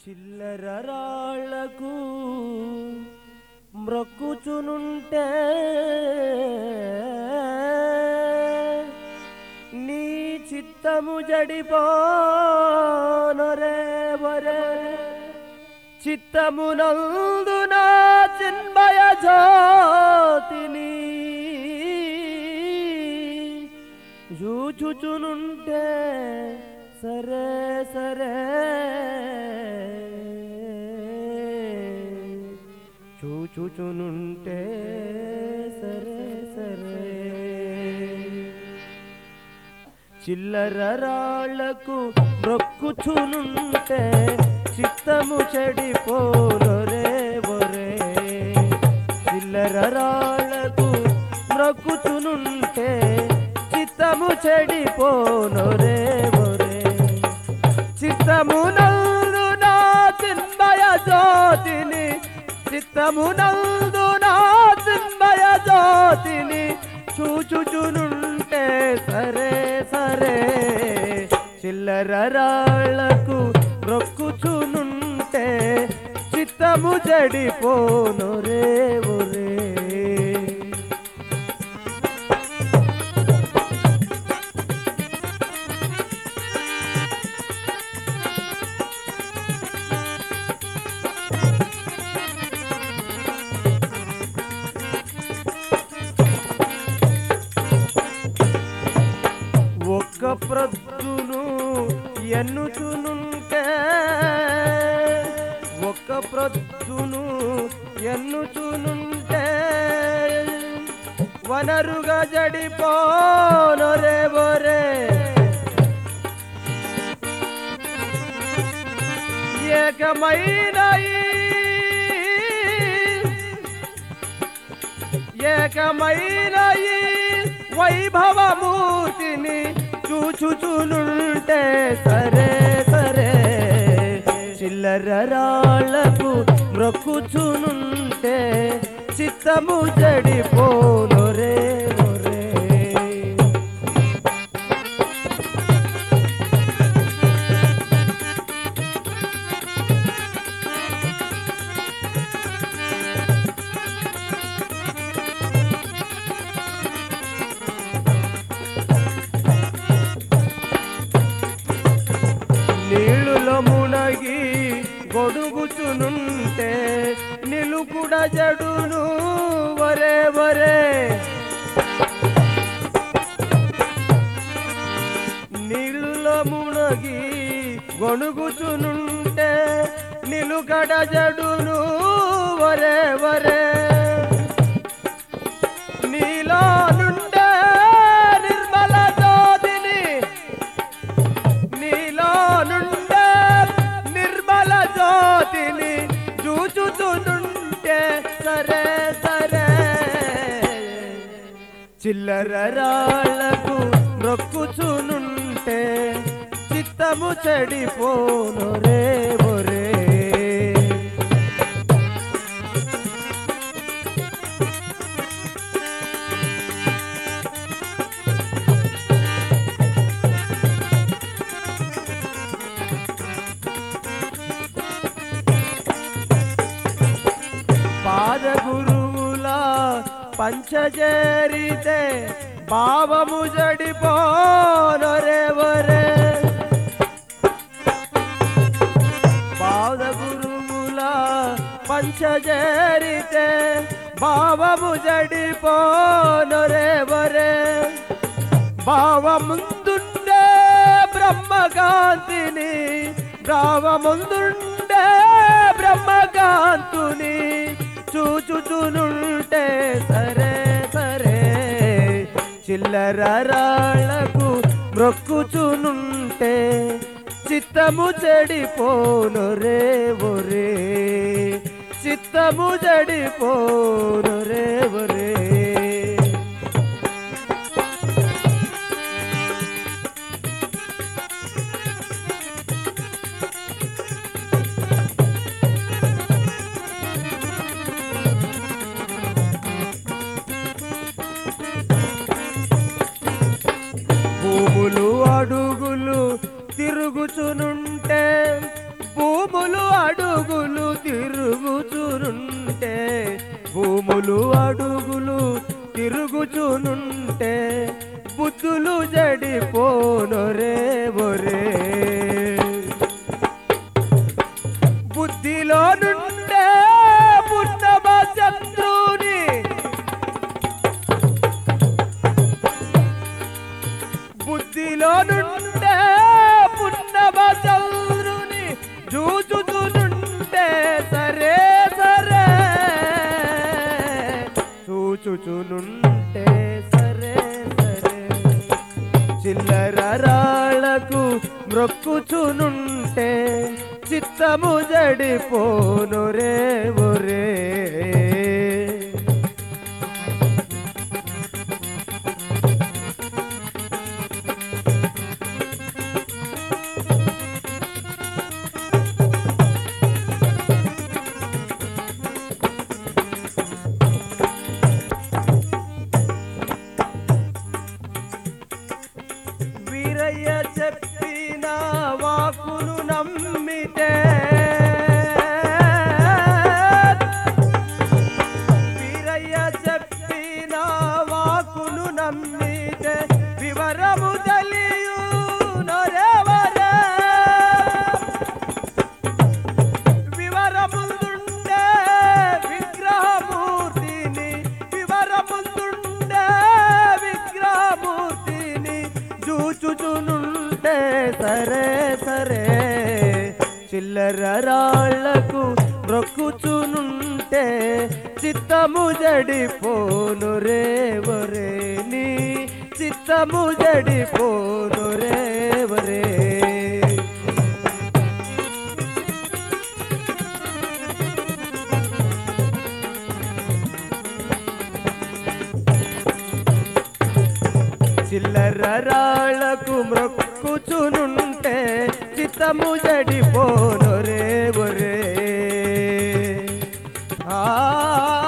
చిల్లర రాళ్లకు మ్రొక్కుచునుంటే నీ చిత్తము జడిపోనరే వరే చిత్తమునందు నా చిన్మయ జ్యోతిని చూచుచునుంటే సరే సరే చూచుచునుంటే సరే సరే చిల్లర రాళ్లకు మొక్కుచునుంటే చిత్తము చెడిపోనరే ఒరే చిల్లర రాళ్లకు మొక్కుచునుంటే చిత్తము చెడిపోనరే ఒరే చిత్తము నందు నా చిన్మయ జ్యోతిని చిత్తము నందు నా చిన్మయ జ్యోతిని చూచుచునుంటే సరే సరే చిల్లర రాళ్లకు రొక్కుచునుంటే చిత్తము జడిపోను రే ఒరే ఒక్క ప్రొద్దును ఎన్నుచునుంటే ఒక్క ప్రొద్దును ఎన్నుచునుంటే వనరుగా జడిపోనొరే బొరే ఏకమైన ఈ ఏకమైన ఈ వైభవమూర్తిని చూచుచునుంటే సరే సరే చిల్లర రాళ్లకు మ్రొక్కుచునుంటే చిత్తము జడిపోను రే ఒరే. నీళ్ళులో మునగి గొడుగుచునుంటే నిలుకుడ జడును వరే వరే నీళ్ళులో మునగి గొణుగుచునుంటే నిలుకడ జడును వరే వరే నీలో నుండే నిర్మల జ్యోతిని నీలో నుండే నిర్మల జ్యోతిని చూచుచునుంటే సరే సరే చిల్లర రాళ్లకు రొక్కుచునుంటే చిత్తము చెడిపోను రే ఒరే పాద గురువుల పంచజరితే భావము జడిపోనరే వరే పాద గురువుల పంచజరితే భావము జడిపోనరే వరే భావముందుండే బ్రహ్మకాంతిని భావముందుండే బ్రహ్మకాంతుని చూచుచునుంటే సరే సరే చిల్లర రాళ్లకు మ్రొక్కుచునుంటే చిత్తము చెడిపోను రే ఒరే చిత్తము చెడిపోను రే ఒరే భూములు అడుగులు తిరుగుచునుంటే భూములు తప్పులు అడుగులు తిరుగుచునుంటే బుద్ధులు జడిపోనొరే ఒరే బుద్ధిలో నుండే పుట్టమ శత్రుని బుద్ధిలో నుండే పున్నమ చౌరుని చూచుచునుంటే సరే సరే చూచుచునుంటే సరే సరే చిల్లర రాళ్లకు మ్రొక్కుచునుంటే చిత్తము జడిపోను రే ఒరే వీరయ్య చెప్పిన వాకును నమ్మితే వీరయ్య చెప్పిన వాకును నమ్మితే వివరము తెలియు నొరెవరే వివరముందుండే విగ్రహమూర్తిని వివరముందుండే విగ్రహమూర్తిని చూచుచునుంటే సరే సరే చిల్లర రాళ్లకు మొక్కుచునుంటే చిత్తము జడిపోను రే ఒరే నీ చిత్తము జడిపోను రే ఒరే చిల్లర రాళ్లకు మ్రొక్కుచునుంటే చిత్తము జడిపోను రే ఒరే ఆ